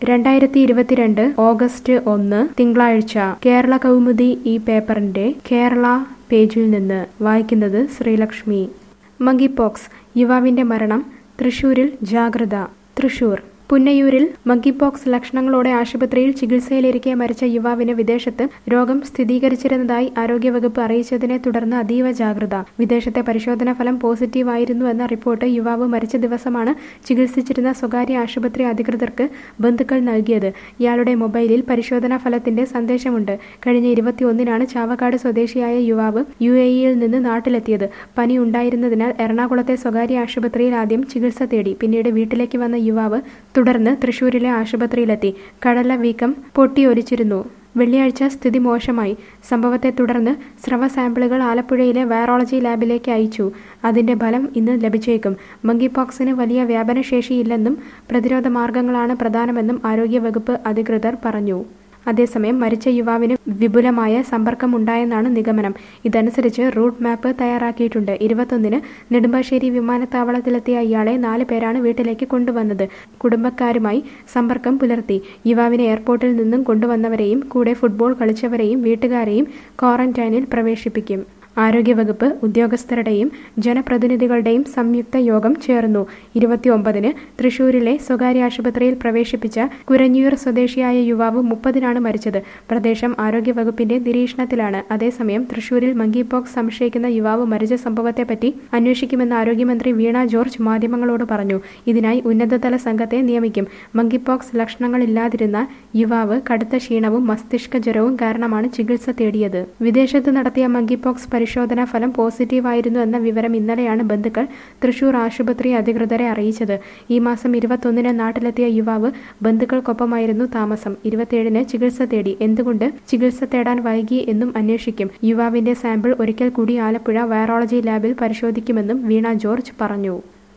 രണ്ടായിരത്തി ഇരുപത്തിരണ്ട് ഓഗസ്റ്റ് ഒന്ന് തിങ്കളാഴ്ച കേരള കൗമുദി ഈ പേപ്പറിന്റെ കേരള പേജിൽ നിന്ന് വായിക്കുന്നത് ശ്രീലക്ഷ്മി മങ്കി പോക്സ് യുവാവിന്റെ മരണം തൃശൂരിൽ ജാഗ്രത തൃശൂർ പുന്നയൂരിൽ മങ്കി പോക്സ് ലക്ഷണങ്ങളോടെ ആശുപത്രിയിൽ ചികിത്സയിലിരിക്കെ മരിച്ച യുവാവിന് വിദേശത്ത് രോഗം സ്ഥിരീകരിച്ചിരുന്നതായി ആരോഗ്യവകുപ്പ് അറിയിച്ചതിനെ തുടർന്ന് അതീവ ജാഗ്രത വിദേശത്തെ പരിശോധനാ ഫലം പോസിറ്റീവായിരുന്നു എന്ന റിപ്പോർട്ട് യുവാവ് മരിച്ച ദിവസമാണ് ചികിത്സിച്ചിരുന്ന സ്വകാര്യ ആശുപത്രി അധികൃതർക്ക് ബന്ധുക്കൾ നൽകിയത് ഇയാളുടെ മൊബൈലിൽ പരിശോധനാ ഫലത്തിന്റെ സന്ദേശമുണ്ട് കഴിഞ്ഞ ഇരുപത്തിയൊന്നിനാണ് ചാവക്കാട് സ്വദേശിയായ യുവാവ് യു എ ഇയിൽ നിന്ന് നാട്ടിലെത്തിയത് പനി ഉണ്ടായിരുന്നതിനാൽ എറണാകുളത്തെ സ്വകാര്യ ആശുപത്രിയിൽ ആദ്യം ചികിത്സ തേടി പിന്നീട് വീട്ടിലേക്ക് വന്ന യുവാവ് തുടർന്ന് തൃശൂരിലെ ആശുപത്രിയിലെത്തി കടല വീക്കം പൊട്ടിയൊലിച്ചിരുന്നു വെള്ളിയാഴ്ച സ്ഥിതി മോശമായി സംഭവത്തെ തുടർന്ന് സ്രവ സാമ്പിളുകൾ ആലപ്പുഴയിലെ വൈറോളജി ലാബിലേക്ക് അയച്ചു അതിന്റെ ഫലം ഇന്ന് ലഭിച്ചേക്കും മങ്കിപോക്സിന് വലിയ വ്യാപനശേഷിയില്ലെന്നും പ്രതിരോധ മാർഗങ്ങളാണ് പ്രധാനമെന്നും ആരോഗ്യവകുപ്പ് അധികൃതർ പറഞ്ഞു അതേസമയം മരിച്ച യുവാവിന് വിപുലമായ സമ്പർക്കമുണ്ടായെന്നാണ് നിഗമനം ഇതനുസരിച്ച് റൂട്ട് മാപ്പ് തയ്യാറാക്കിയിട്ടുണ്ട് ഇരുപത്തൊന്നിന് നെടുമ്പാശ്ശേരി വിമാനത്താവളത്തിലെത്തിയ ഇയാളെ നാല് പേരാണ് വീട്ടിലേക്ക് കൊണ്ടുവന്നത് കുടുംബക്കാരുമായി സമ്പർക്കം പുലർത്തി യുവാവിനെ എയർപോർട്ടിൽ നിന്നും കൊണ്ടുവന്നവരെയും കൂടെ ഫുട്ബോൾ കളിച്ചവരെയും വീട്ടുകാരെയും ക്വാറന്റൈനിൽ പ്രവേശിപ്പിക്കും ആരോഗ്യവകുപ്പ് ഉദ്യോഗസ്ഥരുടെയും ജനപ്രതിനിധികളുടെയും സംയുക്ത യോഗം ചേർന്നു ഇരുപത്തിയൊമ്പതിന് തൃശൂരിലെ സ്വകാര്യ ആശുപത്രിയിൽ പ്രവേശിപ്പിച്ച കുരഞ്ഞൂർ സ്വദേശിയായ യുവാവ് മുപ്പതിനാണ് മരിച്ചത് പ്രദേശം ആരോഗ്യവകുപ്പിന്റെ നിരീക്ഷണത്തിലാണ് അതേസമയം തൃശൂരിൽ മങ്കിപോക്സ് സംശയിക്കുന്ന യുവാവ് മരിച്ച സംഭവത്തെപ്പറ്റി അന്വേഷിക്കുമെന്ന് ആരോഗ്യമന്ത്രി വീണ ജോർജ് മാധ്യമങ്ങളോട് പറഞ്ഞു ഇതിനായി ഉന്നതതല സംഘത്തെ നിയമിക്കും മങ്കിപോക്സ് ലക്ഷണങ്ങളില്ലാതിരുന്ന യുവാവ് കടുത്ത ക്ഷീണവും മസ്തിഷ്ക ജ്വരവും കാരണമാണ് ചികിത്സ തേടിയത് വിദേശത്ത് നടത്തിയ മങ്കിപോക്സ് പരിശോധനാ ഫലം പോസിറ്റീവായിരുന്നു എന്ന വിവരം ഇന്നലെയാണ് ബന്ധുക്കൾ തൃശൂർ ആശുപത്രി അധികൃതരെ അറിയിച്ചത് ഈ മാസം ഇരുപത്തൊന്നിന് നാട്ടിലെത്തിയ യുവാവ് ബന്ധുക്കൾക്കൊപ്പമായിരുന്നു താമസം ഇരുപത്തിയേഴിന് ചികിത്സ തേടി എന്തുകൊണ്ട് ചികിത്സ തേടാൻ വൈകി എന്നും അന്വേഷിക്കും യുവാവിന്റെ സാമ്പിൾ ഒരിക്കൽ കൂടി ആലപ്പുഴ വൈറോളജി ലാബിൽ പരിശോധിക്കുമെന്നും വീണ ജോർജ് പറഞ്ഞു